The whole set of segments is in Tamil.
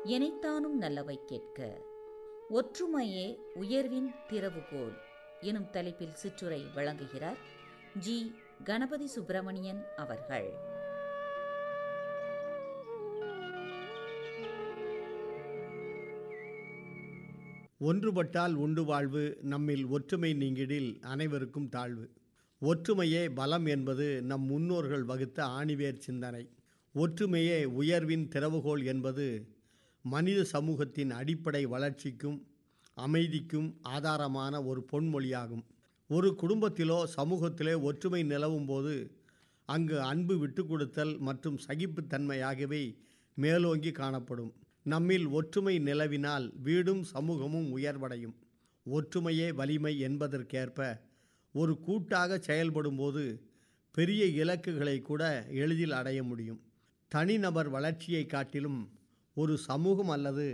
எனைத்தானும் நல்லவை கேட்க ஒற்றுமையே உயர்வின் திறவுகோல் எனும் தலைப்பில் சிற்றுரை வழங்குகிறார் ஜி கணபதி சுப்பிரமணியன் அவர்கள் ஒன்றுபட்டால் உண்டு வாழ்வு நம்மில் ஒற்றுமை நீங்கிடில் அனைவருக்கும் தாழ்வு ஒற்றுமையே பலம் என்பது நம் முன்னோர்கள் வகுத்த ஆணிவேர் சிந்தனை ஒற்றுமையே உயர்வின் திறவுகோல் என்பது மனித சமூகத்தின் அடிப்படை வளர்ச்சிக்கும் அமைதிக்கும் ஆதாரமான ஒரு பொன்மொழியாகும் ஒரு குடும்பத்திலோ சமூகத்திலே ஒற்றுமை நிலவும் போது அங்கு அன்பு விட்டு கொடுத்தல் மற்றும் சகிப்புத்தன்மை ஆகியவை மேலோங்கி காணப்படும் நம்மில் ஒற்றுமை நிலவினால் வீடும் சமூகமும் உயர்வடையும் ஒற்றுமையே வலிமை என்பதற்கேற்ப ஒரு கூட்டாக செயல்படும்போது பெரிய இலக்குகளை கூட எளிதில் அடைய முடியும் தனிநபர் வளர்ச்சியை காட்டிலும் ஒரு சமூகம் அல்லது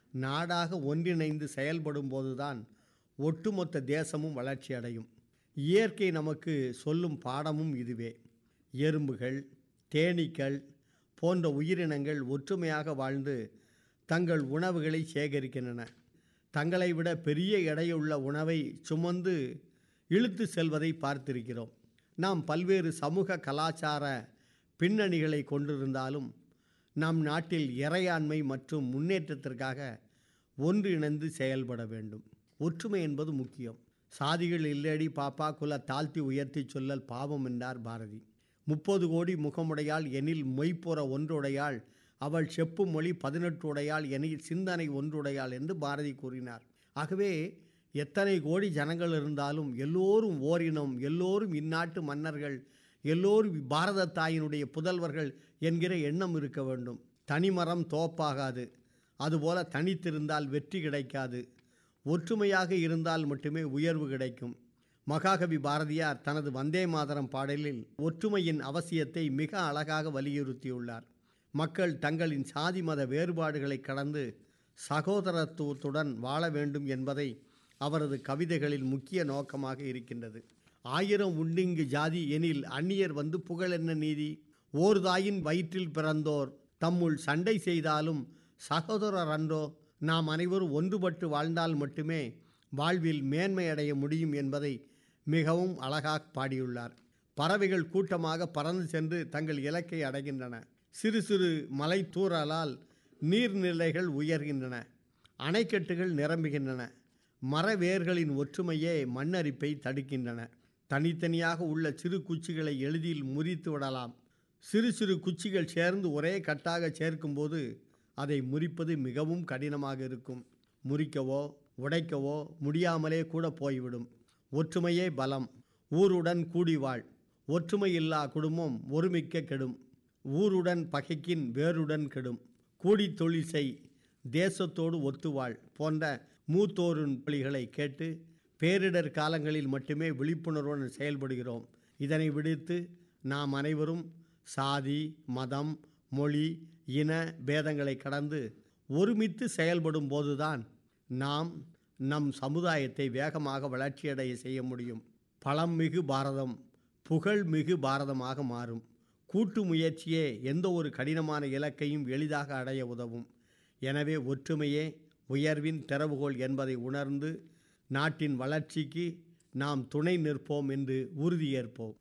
நாடாக ஒன்றிணைந்து செயல்படும் போதுதான் ஒட்டுமொத்த தேசமும் வளர்ச்சி அடையும் இயற்கை நமக்கு சொல்லும் பாடமும் இதுவே எறும்புகள் தேனீக்கள் போன்ற உயிரினங்கள் ஒற்றுமையாக வாழ்ந்து தங்கள் உணவுகளை சேகரிக்கின்றன தங்களை விட பெரிய எடையுள்ள உணவை சுமந்து இழுத்து செல்வதை பார்த்திருக்கிறோம் நாம் பல்வேறு சமூக கலாச்சார பின்னணிகளை கொண்டிருந்தாலும் நம் நாட்டில் இறையாண்மை மற்றும் முன்னேற்றத்திற்காக ஒன்றிணைந்து செயல்பட வேண்டும் ஒற்றுமை என்பது முக்கியம் சாதிகள் இல்லடி பாப்பா குல தாழ்த்தி உயர்த்தி சொல்லல் பாவம் என்றார் பாரதி முப்பது கோடி முகமுடையாள் எனில் மொய்ப்புற ஒன்றுடையாள் அவள் செப்பு மொழி பதினெட்டு உடையாள் எனில் சிந்தனை ஒன்றுடையாள் என்று பாரதி கூறினார் ஆகவே எத்தனை கோடி ஜனங்கள் இருந்தாலும் எல்லோரும் ஓரினம் எல்லோரும் இந்நாட்டு மன்னர்கள் எல்லோரும் பாரத தாயினுடைய புதல்வர்கள் என்கிற எண்ணம் இருக்க வேண்டும் தனிமரம் தோப்பாகாது அதுபோல தனித்திருந்தால் வெற்றி கிடைக்காது ஒற்றுமையாக இருந்தால் மட்டுமே உயர்வு கிடைக்கும் மகாகவி பாரதியார் தனது வந்தே மாதரம் பாடலில் ஒற்றுமையின் அவசியத்தை மிக அழகாக வலியுறுத்தியுள்ளார் மக்கள் தங்களின் சாதி மத வேறுபாடுகளை கடந்து சகோதரத்துவத்துடன் வாழ வேண்டும் என்பதை அவரது கவிதைகளில் முக்கிய நோக்கமாக இருக்கின்றது ஆயிரம் உண்டிங்கு ஜாதி எனில் அந்நியர் வந்து புகழென்ன நீதி ஓர் தாயின் வயிற்றில் பிறந்தோர் தம்முள் சண்டை செய்தாலும் சகோதரர் அன்றோ நாம் அனைவரும் ஒன்றுபட்டு வாழ்ந்தால் மட்டுமே வாழ்வில் மேன்மை அடைய முடியும் என்பதை மிகவும் அழகாக பாடியுள்ளார் பறவைகள் கூட்டமாக பறந்து சென்று தங்கள் இலக்கை அடைகின்றன சிறு சிறு மலை தூறலால் நீர்நிலைகள் உயர்கின்றன அணைக்கட்டுகள் நிரம்புகின்றன மரவேர்களின் ஒற்றுமையே மண்ணரிப்பை தடுக்கின்றன தனித்தனியாக உள்ள சிறு குச்சிகளை எளிதில் முறித்து விடலாம் சிறு சிறு குச்சிகள் சேர்ந்து ஒரே கட்டாக சேர்க்கும்போது அதை முறிப்பது மிகவும் கடினமாக இருக்கும் முறிக்கவோ உடைக்கவோ முடியாமலே கூட போய்விடும் ஒற்றுமையே பலம் ஊருடன் கூடி வாழ் ஒற்றுமையில்லா குடும்பம் ஒருமிக்க கெடும் ஊருடன் பகைக்கின் வேருடன் கெடும் கூடி தொழில் செய் தேசத்தோடு ஒத்துவாழ் போன்ற மூத்தோரின் பலிகளை கேட்டு பேரிடர் காலங்களில் மட்டுமே விழிப்புணர்வுடன் செயல்படுகிறோம் இதனை விடுத்து நாம் அனைவரும் சாதி மதம் மொழி இன பேதங்களை கடந்து ஒருமித்து செயல்படும் போதுதான் நாம் நம் சமுதாயத்தை வேகமாக வளர்ச்சியடைய செய்ய முடியும் பலம் மிகு பாரதம் புகழ் மிகு பாரதமாக மாறும் கூட்டு முயற்சியே எந்த ஒரு கடினமான இலக்கையும் எளிதாக அடைய உதவும் எனவே ஒற்றுமையே உயர்வின் திறவுகோல் என்பதை உணர்ந்து நாட்டின் வளர்ச்சிக்கு நாம் துணை நிற்போம் என்று உறுதியேற்போம்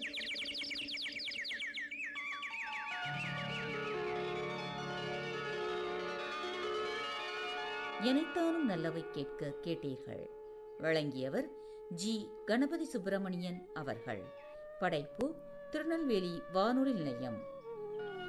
எனைத்தானும் நல்லவை கேட்க கேட்டீர்கள் வழங்கியவர் ஜி கணபதி சுப்பிரமணியன் அவர்கள் படைப்பு திருநெல்வேலி வானொலி நிலையம்